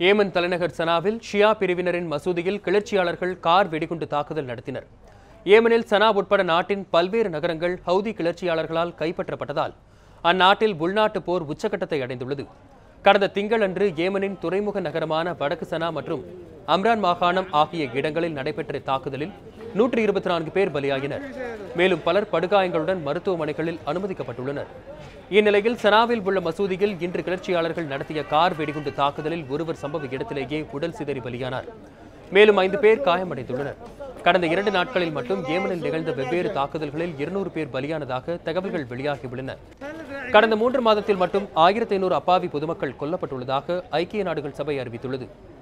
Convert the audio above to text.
Yemen தலைநகர் சனாவில் ஷியா பிரிவினரின் மசூதியில் கிளர்ச்சியாளர்கள் கார் வெடிகுண்டு தாக்குதல் நடத்தினர் ஏமனில் சனா உட்பட நாட்டின் பல்வேறு நகரங்கள் ஹவுதி கிளர்ச்சியாளர்களால் கைப்பற்றப்பட்டதால் அந்நாட்டில் உள்நாட்டு போர் உச்சகட்டத்தை அடைந்துள்ளது கடந்த திங்களன்று ஏமனின் துறைமுக நகரமான வடக்கு சனா மற்றும் அம்ரான் மாகாணம் ஆகிய இடங்களில் நடைபெற்ற தாக்குதலில் நூற்றி இருபத்தி நான்கு பேர் பலியாகினர் மேலும் பலர் படுகாயங்களுடன் மருத்துவமனைகளில் அனுமதிக்கப்பட்டுள்ளனர் இந்நிலையில் சனாவில் உள்ள மசூதியில் இன்று கிளர்ச்சியாளர்கள் நடத்திய கார் வெடிகுண்டு தாக்குதலில் ஒருவர் சம்பவ இடத்திலேயே உடல் சிதறி பலியானார் மேலும் ஐந்து பேர் காயமடைந்துள்ளனர் கடந்த இரண்டு நாட்களில் மட்டும் ஏமனில் நிகழ்ந்த வெவ்வேறு தாக்குதல்களில் இருநூறு பேர் பலியானதாக தகவல்கள் வெளியாகியுள்ளன கடந்த மூன்று மாதத்தில் மட்டும் ஆயிரத்தி ஐநூறு அப்பாவி பொதுமக்கள் கொல்லப்பட்டுள்ளதாக ஐக்கிய நாடுகள் சபை அறிவித்துள்ளது